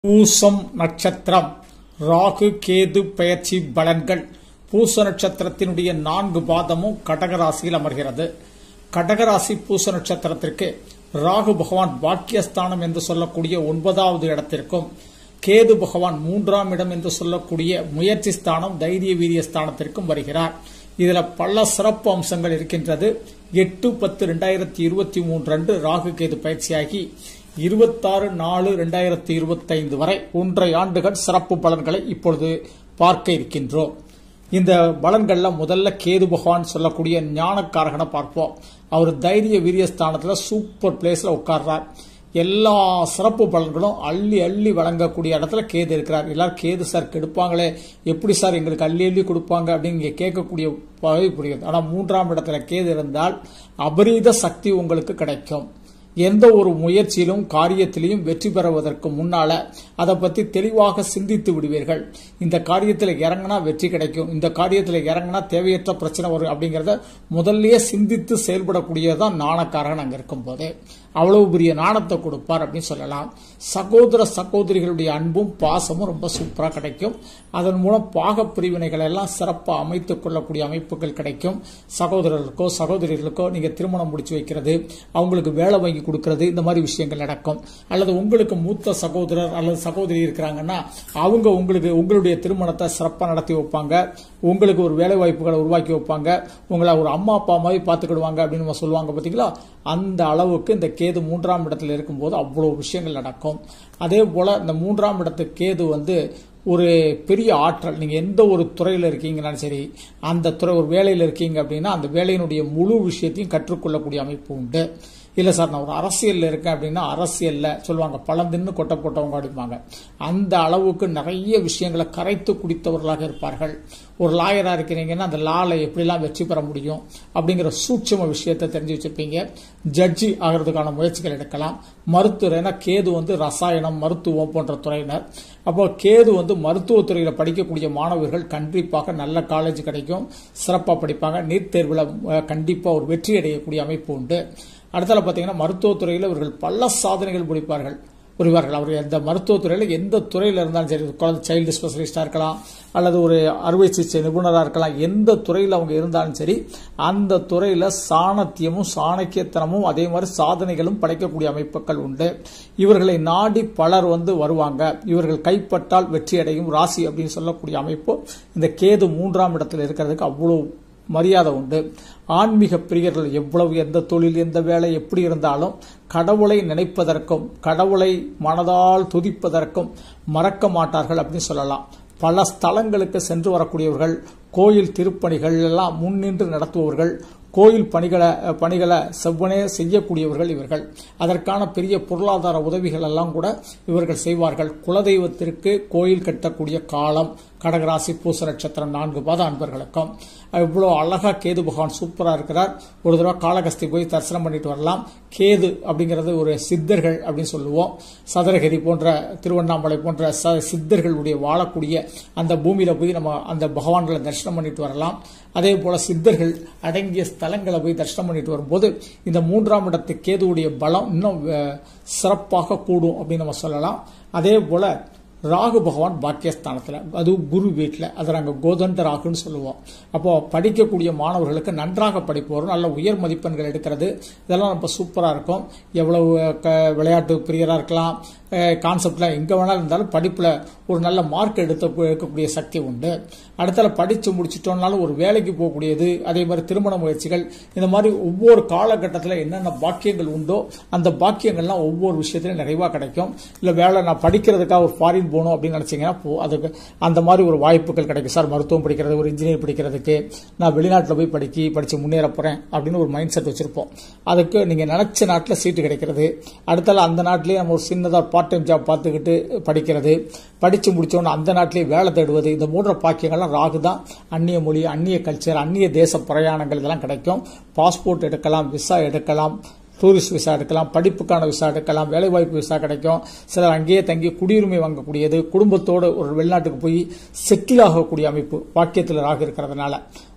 பூசம் நட்சத்திரம் ராகு கேது பெயர்ச்சி பலன்கள் பூச நட்சத்திரத்தினுடைய நான்கு பாதமும் கடகராசியில் அமர்கிறது கடகராசி பூச நட்சத்திரத்திற்கு ராகு பகவான் பாக்கியஸ்தானம் என்று சொல்லக்கூடிய ஒன்பதாவது இடத்திற்கும் கேது பகவான் மூன்றாம் இடம் என்று சொல்லக்கூடிய முயற்சி ஸ்தானம் தைரிய வீரிய ஸ்தானத்திற்கும் வருகிறார் இதுல பல சிறப்பு அம்சங்கள் இருக்கின்றது எட்டு பத்து ரெண்டாயிரத்தி இருபத்தி மூன்று அன்று ராகு கேது பயிற்சியாகி இருபத்தாறு நாலு ரெண்டாயிரத்தி இருபத்தைந்து வரை ஒன்றை ஆண்டுகள் சிறப்பு பலன்களை இப்பொழுது பார்க்க இருக்கின்றோம் இந்த பலன்கள்ல முதல்ல கேது பகவான் சொல்லக்கூடிய ஞானக்காரகனை பார்ப்போம் அவர் தைரிய வீரியஸ்தானத்துல சூப்பர் பிளேஸ்ல உட்கார்றார் எல்லா சிறப்பு பலன்களும் அள்ளி அள்ளி வழங்கக்கூடிய இடத்துல கேது இருக்கிறார் எல்லாரும் கேது சார் கெடுப்பாங்களே எப்படி சார் எங்களுக்கு அள்ளி அள்ளி கொடுப்பாங்க அப்படின்னு இங்க கேட்கக்கூடிய பகுதி புரியுது ஆனா மூன்றாம் இடத்துல கேது இருந்தால் அபரீத சக்தி உங்களுக்கு கிடைக்கும் எந்த ஒரு முயற்சியிலும் காரியத்திலையும் வெற்றி பெறுவதற்கு முன்னால அதை பத்தி தெளிவாக சிந்தித்து விடுவீர்கள் இந்த காரியத்தில் இறங்கினா வெற்றி கிடைக்கும் இந்த காரியத்தில் இறங்கினா தேவையற்ற பிரச்சனை வரும் அப்படிங்கறத முதல்லயே சிந்தித்து செயல்படக்கூடியதான் நாணக்காரன் அங்க இருக்கும் போது அவ்வளவு பெரிய நாணத்தை கொடுப்பார் அப்படின்னு சொல்லலாம் சகோதர சகோதரிகளுடைய அன்பும் பாசமும் ரொம்ப சூப்பரா கிடைக்கும் அதன் மூலம் பாக பிரிவினைகள் எல்லாம் சிறப்பாக அமைத்துக் கொள்ளக்கூடிய அமைப்புகள் கிடைக்கும் சகோதரர்களுக்கோ சகோதரிகளுக்கோ நீங்க திருமணம் முடிச்சு வைக்கிறது அவங்களுக்கு வேலை வாங்கி கொடுக்கறது இந்த மாதிரி விஷயங்கள் நடக்கும் அல்லது உங்களுக்கு மூத்த சகோதரர் அல்லது சகோதரி இருக்கிறாங்கன்னா அவங்க உங்களுக்கு உங்களுடைய திருமணத்தை சிறப்பாக நடத்தி வைப்பாங்க உங்களுக்கு ஒரு வேலை வாய்ப்புகளை உருவாக்கி வைப்பாங்க உங்களை ஒரு அம்மா அப்பா மாதிரி பார்த்துக்கிடுவாங்க அப்படின்னு நம்ம சொல்லுவாங்க பார்த்தீங்களா அந்த அளவுக்கு இந்த கேது மூன்றாம் இடத்துல இருக்கும்போது அவ்வளவு விஷயங்கள் நடக்கும் அதே போல இந்த மூன்றாம் இடத்து கேது வந்து ஒரு பெரிய ஆற்றல் நீங்க எந்த ஒரு துறையில இருக்கீங்கனாலும் சரி அந்த துறை ஒரு வேலையில இருக்கீங்க அப்படின்னா அந்த வேலையினுடைய முழு விஷயத்தையும் கற்றுக்கொள்ளக்கூடிய அமைப்பு உண்டு இல்ல சார் நான் ஒரு அரசியல்ல இருக்கேன் அப்படின்னா அரசியல்ல சொல்லுவாங்க பழம் தின்னு கொட்டை போட்டவங்க அப்படிம்பாங்க அந்த அளவுக்கு நிறைய விஷயங்களை கரைத்து குடித்தவர்களாக இருப்பார்கள் ஒரு லாயரா இருக்கிறீங்கன்னா அந்த லால எப்படிலாம் வெற்றி பெற முடியும் அப்படிங்கிற சூட்சம விஷயத்தை தெரிஞ்சு வச்சிருப்பீங்க ஜட்ஜி ஆகிறதுக்கான முயற்சிகள் எடுக்கலாம் மருத்துவர் ஏன்னா கேது வந்து ரசாயனம் மருத்துவம் போன்ற துறையினர் அப்போ கேது வந்து மருத்துவத்துறையில படிக்கக்கூடிய மாணவர்கள் கண்டிப்பாக நல்ல காலேஜ் கிடைக்கும் சிறப்பாக படிப்பாங்க நீட் தேர்வில் கண்டிப்பாக ஒரு வெற்றி அடையக்கூடிய அமைப்பு உண்டு அடுத்தல பார்த்தீங்கன்னா மருத்துவத்துறையில் இவர்கள் பல சாதனைகள் முடிப்பார்கள் புரிவார்கள் அவர் எந்த மருத்துவத்துறையில் எந்த துறையில் இருந்தாலும் சரி குழந்தை சைல்டு ஸ்பெஷலிஸ்டாக இருக்கலாம் அல்லது ஒரு அறுவை சிகிச்சை நிபுணராக இருக்கலாம் எந்த துறையில் அவங்க இருந்தாலும் சரி அந்த துறையில் சாணத்தியமும் சாணக்கியத்தனமும் அதே மாதிரி சாதனைகளும் படைக்கக்கூடிய அமைப்புகள் உண்டு இவர்களை நாடி பலர் வந்து வருவாங்க இவர்கள் கைப்பட்டால் வெற்றி அடையும் ராசி அப்படின்னு சொல்லக்கூடிய அமைப்பு இந்த கேது மூன்றாம் இடத்தில் இருக்கிறதுக்கு அவ்வளவு மரியாதை உண்டு ஆன்மீக பிரியர்கள் எவ்வளவு எந்த தொழில் எந்த வேலை எப்படி இருந்தாலும் கடவுளை நினைப்பதற்கும் கடவுளை மனதால் துதிப்பதற்கும் மறக்க மாட்டார்கள் அப்படின்னு சொல்லலாம் பல ஸ்தலங்களுக்கு சென்று வரக்கூடியவர்கள் கோயில் திருப்பணிகள் எல்லாம் முன்னின்று நடத்துபவர்கள் கோயில் பணிகளை பணிகளை செவ்வனே செய்யக்கூடியவர்கள் இவர்கள் அதற்கான பெரிய பொருளாதார உதவிகள் எல்லாம் கூட இவர்கள் செய்வார்கள் குலதெய்வத்திற்கு கோயில் கட்டக்கூடிய காலம் கடகராசி பூச நட்சத்திரம் நான்கு பாத அன்பர்களுக்கும் இவ்வளோ அழகா கேது பகவான் சூப்பரா இருக்கிறார் ஒரு தடவை காலகஸ்தி போய் தரிசனம் பண்ணிட்டு வரலாம் கேது அப்படிங்கிறது ஒரு சித்தர்கள் அப்படின்னு சொல்லுவோம் சதுரகிரி போன்ற திருவண்ணாமலை போன்ற சித்தர்களுடைய வாழக்கூடிய அந்த பூமியில போய் நம்ம அந்த பகவான்களை தரிசனம் பண்ணிட்டு வரலாம் அதே போல சித்தர்கள் அடங்கிய ஸ்தலங்களை போய் தரிசனம் பண்ணிட்டு வரும்போது இந்த மூன்றாம் இடத்து கேதுவுடைய பலம் இன்னும் சிறப்பாக கூடும் அப்படின்னு நம்ம சொல்லலாம் அதே போல ராகு பகவான் பாக்கியஸ்தானத்தில் அதுவும் குரு வீட்டில் அதை நாங்கள் கோதண்ட ராகுன்னு சொல்லுவோம் அப்போ படிக்கக்கூடிய மாணவர்களுக்கு நன்றாக படிப்போரும் நல்ல உயர் மதிப்பெண்கள் எடுக்கிறது இதெல்லாம் ரொம்ப சூப்பராக இருக்கும் எவ்வளவு விளையாட்டு பிரியராக இருக்கலாம் கான்செப்ட்லாம் எங்கே வேணாலும் இருந்தாலும் படிப்பில் ஒரு நல்ல மார்க் எடுத்து எடுக்கக்கூடிய சக்தி உண்டு அடுத்தால படித்து முடிச்சிட்டோம்னாலும் ஒரு வேலைக்கு போகக்கூடியது அதே மாதிரி திருமண முயற்சிகள் இந்த மாதிரி ஒவ்வொரு காலகட்டத்தில் என்னென்ன பாக்கியங்கள் உண்டோ அந்த பாக்கியங்கள்லாம் ஒவ்வொரு விஷயத்திலும் நிறைவாக கிடைக்கும் இல்லை வேலை நான் படிக்கிறதுக்காக ஒரு ஃபாரின் போகணும் அப்படின்னு நினச்சிங்கன்னா போ அதுக்கு அந்த மாதிரி ஒரு வாய்ப்புகள் கிடைக்கும் சார் மருத்துவம் படிக்கிறது ஒரு இன்ஜினியர் படிக்கிறதுக்கு நான் வெளிநாட்டில் போய் படிக்கி படித்து முன்னேற போகிறேன் அப்படின்னு ஒரு மைண்ட் செட் வச்சுருப்போம் அதுக்கு நீங்கள் நினச்ச நாட்டில் சீட்டு கிடைக்கிறது அடுத்தால அந்த நாட்டிலேயே நம்ம ஒரு சின்னதாக பார்ட் டைம் ஜாப் பார்த்துக்கிட்டு படிக்கிறது படித்து முடிச்சோன்னு அந்த நாட்டிலேயே வேலை தேடுவது இந்த மூன்று பாக்கியங்கள்லாம் ராகு தான் அந்நிய மொழி அந்நிய கல்ச்சர் அந்நிய தேச பிரயாணங்கள் இதெல்லாம் கிடைக்கும் பாஸ்போர்ட் எடுக்கலாம் விசா எடுக்கலாம் டூரிஸ்ட் விசா எடுக்கலாம் படிப்புக்கான விசா எடுக்கலாம் வேலைவாய்ப்பு விசா கிடைக்கும் சிலர் அங்கேயே தங்கி குடியுரிமை வாங்கக்கூடியது குடும்பத்தோடு ஒரு வெளிநாட்டுக்கு போய் செட்டில் ஆகக்கூடிய அமைப்பு வாக்கியத்தில் ராக இருக்கிறதுனால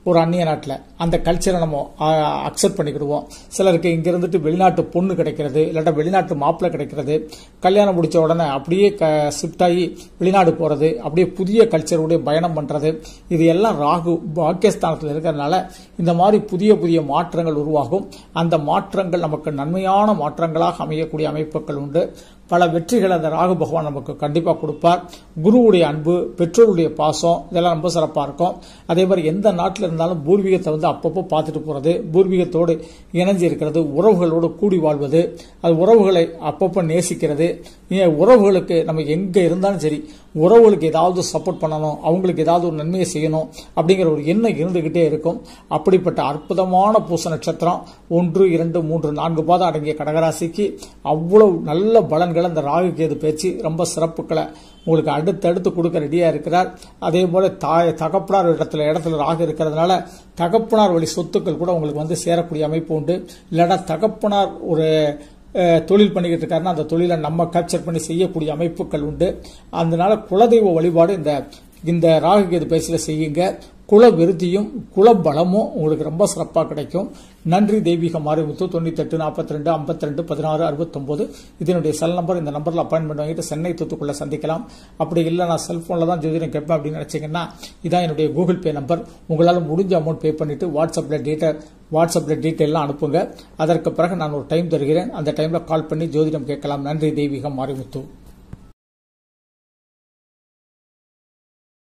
ஒரு அந்நிய நாட்டில் அந்த கல்ச்சரை நம்ம அக்செப்ட் பண்ணிக்கிடுவோம் சிலருக்கு இங்க இருந்துட்டு வெளிநாட்டு பொண்ணு கிடைக்கிறது இல்லாட்டா வெளிநாட்டு மாப்பிள்ளை கிடைக்கிறது கல்யாணம் முடிச்ச உடனே அப்படியே ஷிஃப்ட் ஆகி வெளிநாடு போறது அப்படியே புதிய கல்ச்சருடைய பயணம் பண்றது இது எல்லாம் ராகு பாக்கியஸ்தானத்தில் இருக்கிறதுனால இந்த மாதிரி புதிய புதிய மாற்றங்கள் உருவாகும் அந்த மாற்றங்கள் நமக்கு நன்மையான மாற்றங்களாக அமையக்கூடிய அமைப்புகள் உண்டு பல வெற்றிகளை அந்த ராகு பகவான் நமக்கு கண்டிப்பாக கொடுப்பார் குருவுடைய அன்பு பெற்றோருடைய பாசம் இதெல்லாம் ரொம்ப சிறப்பாக இருக்கும் அதே மாதிரி எந்த நாட்டில் இருந்தாலும் பூர்வீகத்தை வந்து அப்பப்போ பார்த்துட்டு போகிறது பூர்வீகத்தோடு இணைஞ்சு இருக்கிறது உறவுகளோடு கூடி வாழ்வது அது உறவுகளை அப்பப்போ நேசிக்கிறது உறவுகளுக்கு நம்ம எங்கே இருந்தாலும் சரி உறவுகளுக்கு ஏதாவது சப்போர்ட் பண்ணணும் அவங்களுக்கு ஏதாவது ஒரு நன்மையை செய்யணும் அப்படிங்கிற ஒரு எண்ணம் இருந்துகிட்டே இருக்கும் அப்படிப்பட்ட அற்புதமான பூச நட்சத்திரம் ஒன்று இரண்டு மூன்று நான்கு பாதம் அடங்கிய கடகராசிக்கு அவ்வளவு நல்ல பலன்களை அந்த ராகு கேது பேச்சு ரொம்ப சிறப்புகளை உங்களுக்கு அடுத்தடுத்து கொடுக்க ரெடியா இருக்கிறார் அதே போல தாய் தகப்பனார் இடத்துல இடத்துல ராகு இருக்கிறதுனால தகப்பனார் வழி சொத்துக்கள் கூட உங்களுக்கு வந்து சேரக்கூடிய அமைப்பு உண்டு இல்லைன்னா தகப்பனார் ஒரு தொழில் பண்ணிக்கிட்டு இருக்காருன்னா அந்த தொழிலை நம்ம கேப்சர் பண்ணி செய்யக்கூடிய அமைப்புகள் உண்டு அதனால குலதெய்வ வழிபாடு இந்த இந்த ராகு கேது பேசில செய்யுங்க குல விருத்தியும் குல பலமும் உங்களுக்கு ரொம்ப சிறப்பாக கிடைக்கும் நன்றி தெய்வீக மாரிமுத்து தொண்ணூத்தி எட்டு நாற்பத்தி ரெண்டு ஐம்பத்தி ரெண்டு பதினாறு அறுபத்தொன்பது இதனுடைய செல் நம்பர் இந்த நம்பரில் அப்பாயின்மெண்ட் வாங்கிட்டு சென்னை தூத்துக்குள்ள சந்திக்கலாம் அப்படி இல்லை நான் செல்போனில் தான் ஜோதிடம் கேட்பேன் அப்படின்னு நினைச்சீங்கன்னா இதான் என்னுடைய கூகுள் பே நம்பர் உங்களால் முடிஞ்ச அமௌண்ட் பே பண்ணிட்டு வாட்ஸ்அப்பில் டீட்டெயில் வாட்ஸ்அப்பில் டீட்டெயிலாம் அனுப்புங்க அதற்கு பிறகு நான் ஒரு டைம் தருகிறேன் அந்த டைமில் கால் பண்ணி ஜோதிடம் கேட்கலாம் நன்றி தெய்வீகம் மாரிமுத்து